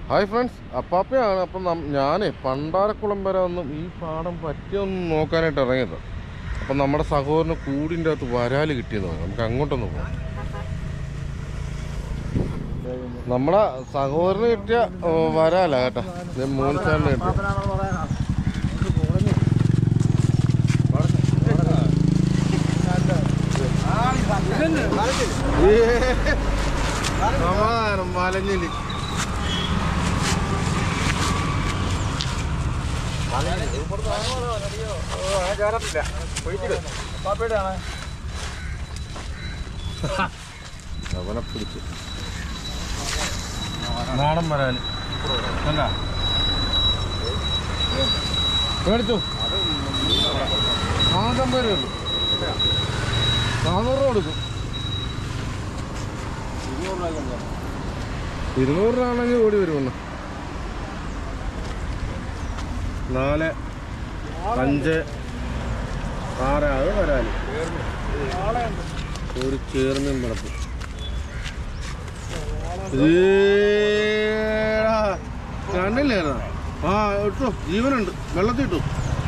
Hi friends അപ്പാപ്പയാണ് അപ്പം ഞാൻ പണ്ടാരക്കുളം വരെ ഒന്നും ഈ പാടം പറ്റിയൊന്നും നോക്കാനായിട്ട് ഇറങ്ങിയത് അപ്പം നമ്മുടെ സഹോദരന് കൂടിൻ്റെ അകത്ത് വരാൽ കിട്ടിയെന്ന് പറഞ്ഞു നമുക്ക് അങ്ങോട്ടൊന്ന് പോകാം നമ്മുടെ സഹോദരന് കിട്ടിയ ഓ, വരാല കേട്ടോ ഇത് മോനിച്ചാറിന് കിട്ടിയ സമാധാനം മലഞ്ഞില് അവനെ പിടിച്ചു നാടൻ വരാല് അല്ല മേടിച്ചു നാനൂറ്റമ്പത് രൂപ ഉള്ളൂ നാനൂറ് രൂപ കൊടുക്കും ഇരുന്നൂറ് രൂപ ആണെങ്കിൽ ഓടി വരുമെന്ന് നാല് അഞ്ച് ആറ് അത് വരാല് ഒരു ചേർന്നും കിടപ്പ് കണ്ടില്ലായിരുന്ന ആ ഇട്ടു ജീവനുണ്ട് വെള്ളത്തിൽ ഇട്ടു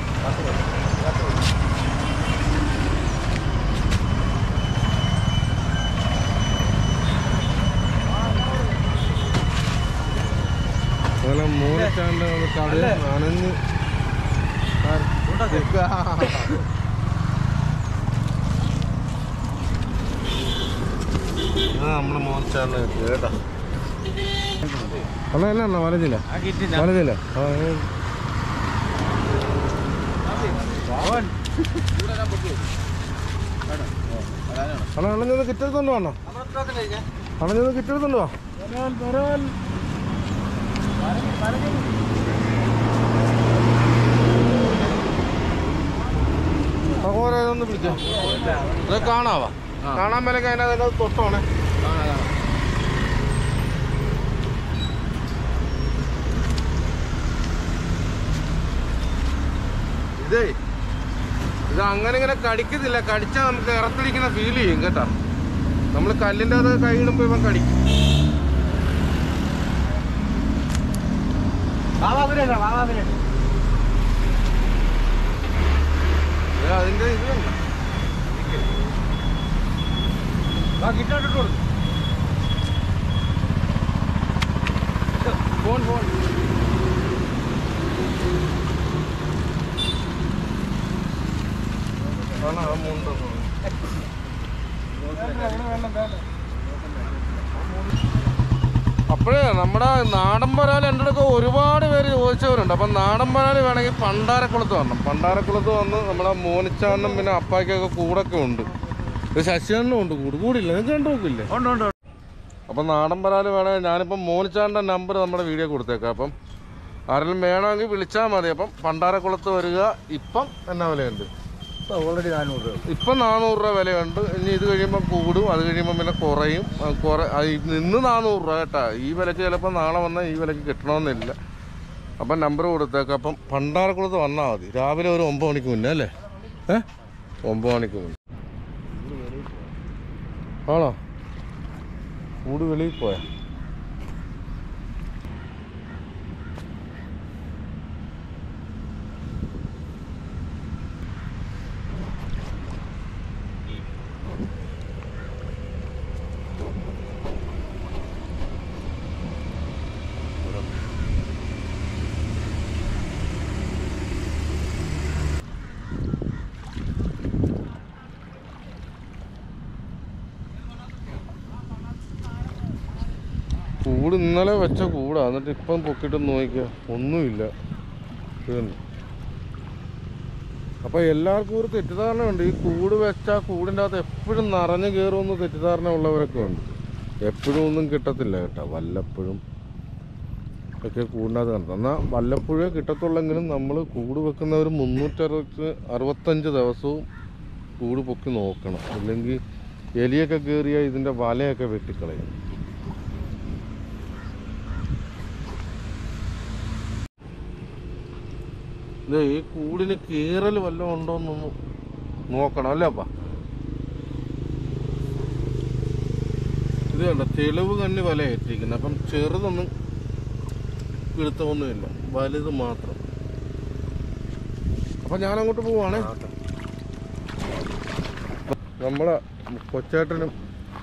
അങ്ങനെ മൂന്നിട്ടാണ്ട് കടയിൽ നനഞ്ഞ് ആ നമ്മളെ മോനിച്ചാണ്ട് കേട്ടാ അണ്ണ എന്നാ അണ്ണ വലഞ്ഞില്ല വലഞ്ഞില്ല ആ, ഏ. അണ്ണ അണ്ണഞ്ഞത് കിറ്റെടുത്തോണ്ട് വേണോ അണ്ണഞ്ഞത് കിറ്റെടുത്തോണ്ട് വാ സഹോദര ഇതൊന്ന് പിടിച്ചോ ഇത് കാണാവാ കാണാൻ മേലേക്ക് അതിനകത്ത് തൊട്ടോണേ ഇതേ ഇത് അങ്ങനെ ഇങ്ങനെ കടിക്കുന്നില്ല കടിച്ചാൽ നമുക്ക് ഇറത്തിരിക്കുന്ന ഫീൽ ചെയ്യും കേട്ടോ നമ്മൾ കല്ലിൻ്റെ അത് കൈയിടുമ്പോൾ ഇവൻ കടിക്കും ഇത് അതിന്റെ ഇത് കണ്ടോ? ഫോൺ ഫോൺ ആണോ, ആ മുണ്ടോ? അപ്പോഴേ നമ്മുടെ നാടൻ പരാല് എൻ്റെ അടുക്ക ഒരുപാട് പേര് ചോദിച്ചവരുണ്ട് അപ്പം നാടൻ പരാല് വേണമെങ്കിൽ പണ്ടാരക്കുളത്ത് വരണം പണ്ടാരക്കുളത്ത് വന്ന് നമ്മുടെ മോനിച്ചാണ്ണും പിന്നെ അപ്പായ്ക്കൊക്കെ കൂടൊക്കെ ഉണ്ട് ഇത് ശശിയണ്ണനും ഉണ്ട് കൂട് കൂടില്ല നിങ്ങൾക്ക് കണ്ടു നോക്കില്ലേ അപ്പം നാടൻ പരാല് വേണമെങ്കിൽ ഞാനിപ്പം മോനിച്ചാണ്ട നമ്പർ നമ്മുടെ വീഡിയോ കൊടുത്തേക്കാം അപ്പം ആരെങ്കിലും വേണമെങ്കിൽ വിളിച്ചാൽ മതി അപ്പം പണ്ടാരക്കുളത്ത് വരിക ഇപ്പം എന്നാ വിലയുണ്ട് ഓൾറെഡി നാനൂറ് രൂപ ഇപ്പം നാനൂറ് രൂപ വിലയുണ്ട് ഇനി ഇത് കഴിയുമ്പോൾ കൂടും അത് കഴിയുമ്പോൾ പിന്നെ കുറയും ആ, കുറ ആ, ഇ- ഇന്ന് നാനൂറ് രൂപ കേട്ടാ ഈ വിലക്ക് ചിലപ്പോൾ നാളെ വന്നാൽ ഈ വിലക്ക് കിട്ടണമെന്നില്ല അപ്പം നമ്പർ കൊടുത്തേക്കാം അപ്പം പണ്ടാരക്കുളത്ത് വന്നാൽ മതി രാവിലെ ഒരു ഒമ്പത് മണിക്ക് മുന്നേ അല്ലേ ഏ ഒമ്പത് മണിക്ക് മുന്നേ ആണോ കൂട് വെളിയിൽ പോയാ കൂട് ഇന്നലെ വെച്ച കൂടാ എന്നിട്ട് ഇപ്പം പൊക്കിട്ട് നോക്കിക്കുക ഒന്നുമില്ല ഇതുണ്ട് അപ്പൊ എല്ലാവർക്കും ഒരു തെറ്റിദ്ധാരണ ഉണ്ട് ഈ കൂട് വെച്ചാൽ കൂടിൻ്റെ അകത്ത് എപ്പോഴും നിറഞ്ഞു കയറുമെന്ന് തെറ്റിദ്ധാരണ ഉള്ളവരൊക്കെ ഉണ്ട് എപ്പോഴും ഒന്നും കിട്ടത്തില്ല കേട്ടോ വല്ലപ്പോഴും ഒക്കെ കൂടിനകത്ത് കണ്ടത് എന്നാൽ വല്ലപ്പോഴേ കിട്ടത്തുള്ളെങ്കിലും നമ്മൾ കൂട് വെക്കുന്നവർ മുന്നൂറ്ററുപത്തി അറുപത്തഞ്ച് ദിവസവും കൂട് പൊക്കി നോക്കണം അല്ലെങ്കിൽ എലിയൊക്കെ കയറിയാൽ ഇതിൻ്റെ വലയൊക്കെ വെട്ടിക്കളയും ദേ ഈ കൂടിന് കീറൽ വല്ലതും ഉണ്ടോന്നൊന്ന് നോക്കണം അല്ലേ അപ്പ ഇത് കണ്ട തെളിവ് കണ്ണി വല ഏറ്റിരിക്കുന്നത് അപ്പം ചെറുതൊന്നും പിടുത്തമൊന്നുമില്ല വലുത് മാത്രം അപ്പം ഞാൻ അങ്ങോട്ട് പോവാണേ നമ്മളെ കൊച്ചേട്ടനും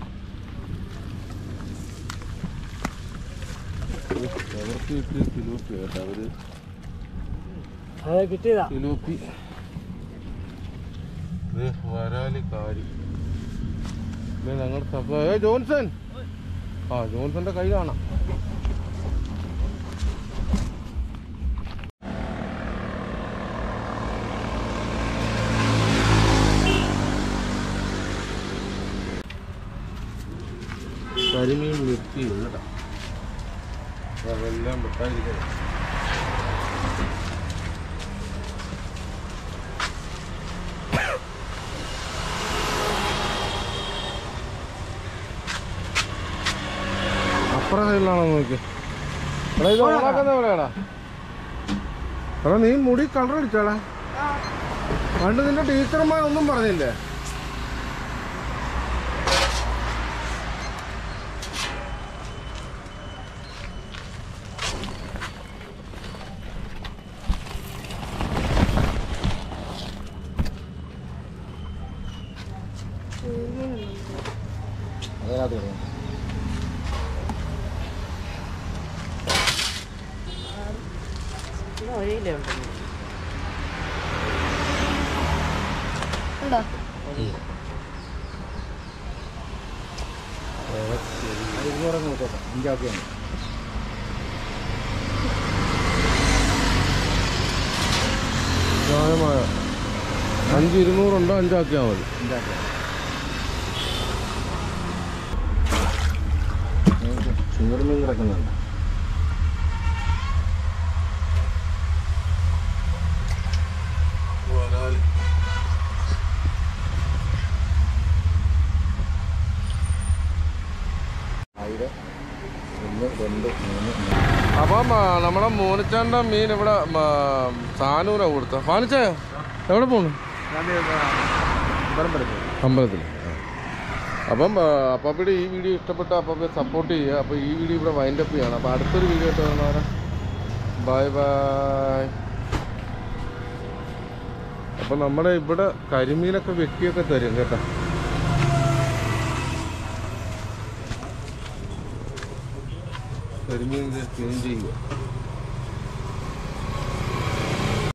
അവർക്ക് കിട്ടിയ സിലൂപ്പി കേട്ടോ അവര് അതെ കിട്ടിയതാ സിലൂപ്പി ഇത് വരാലി കാരി ഇത് ഞങ്ങളുടെ സഭ ഏ ജോൺസൺ ആ ജോൺസന്റെ കൈ കാണാം കരിമീൻ നിർത്തി കേട്ടോ അതെല്ലാം വിട്ടായിരിക്കണം അപ്പുറ സൈഡിലാണോ നോക്കി എടാ ഇത് ഓണാക്കുന്ന എവിടെയാടാ എടാ നീ മുടി കളർ അടിച്ചാടാ പണ്ട് നിന്റെ ടീച്ചർമാർ ഒന്നും പറഞ്ഞില്ലേ അതിനകത്ത് കിടന്നു ഉണ്ടോ ഇരുന്നൂറങ്ങ് നോക്കട്ടെ അഞ്ചാക്കിയാണ് ന്യായമായ അഞ്ച് ഇരുന്നൂറുണ്ടോ അഞ്ചാക്കിയാൽ മതി അഞ്ചാക്കിയാണ് ചുങ്ങടുമീൻ കിടക്കുന്നുണ്ട് ആയിരം ഒന്ന് രണ്ട് മൂന്ന് നാല്. അപ്പം ആ, നമ്മുടെ മൂന്നിച്ചാണ്ട മീൻ ഇവിടെ ആ, സാനൂരാ കൊടുത്ത ഫാനിച്ചായോ എവിടെ പോണു അമ്പലത്തിൽ അപ്പം അപ്പാപ്പിയുടെ ഈ വീഡിയോ ഇഷ്ടപ്പെട്ട അപ്പാപ്പയെ സപ്പോർട്ട് ചെയ്യുക അപ്പോൾ ഈ വീഡിയോ ഇവിടെ വൈൻഡ് അപ്പ് ചെയ്യണം അപ്പോൾ അടുത്തൊരു വീഡിയോ ആയിട്ട് വന്നേരം ബൈ ബൈ അപ്പം നമ്മുടെ ഇവിടെ കരിമീനൊക്കെ വെട്ടിയൊക്കെ തരും കേട്ടോ കരിമീൻ ക്ലീൻ ചെയ്യുക